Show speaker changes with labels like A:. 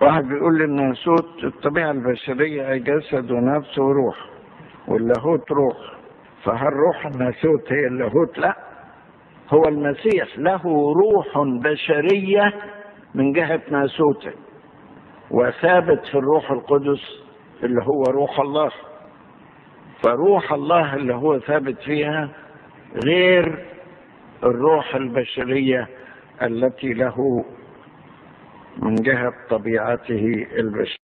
A: واحد بيقول لي الناسوت الطبيعة البشرية أي جسد ونفس وروح واللاهوت روح فهل روح الناسوت هي اللاهوت؟ لا هو المسيح له روح بشرية من جهة ناسوته وثابت في الروح القدس اللي هو روح الله فروح الله اللي هو ثابت فيها غير الروح البشرية التي له من جهة طبيعته البشرية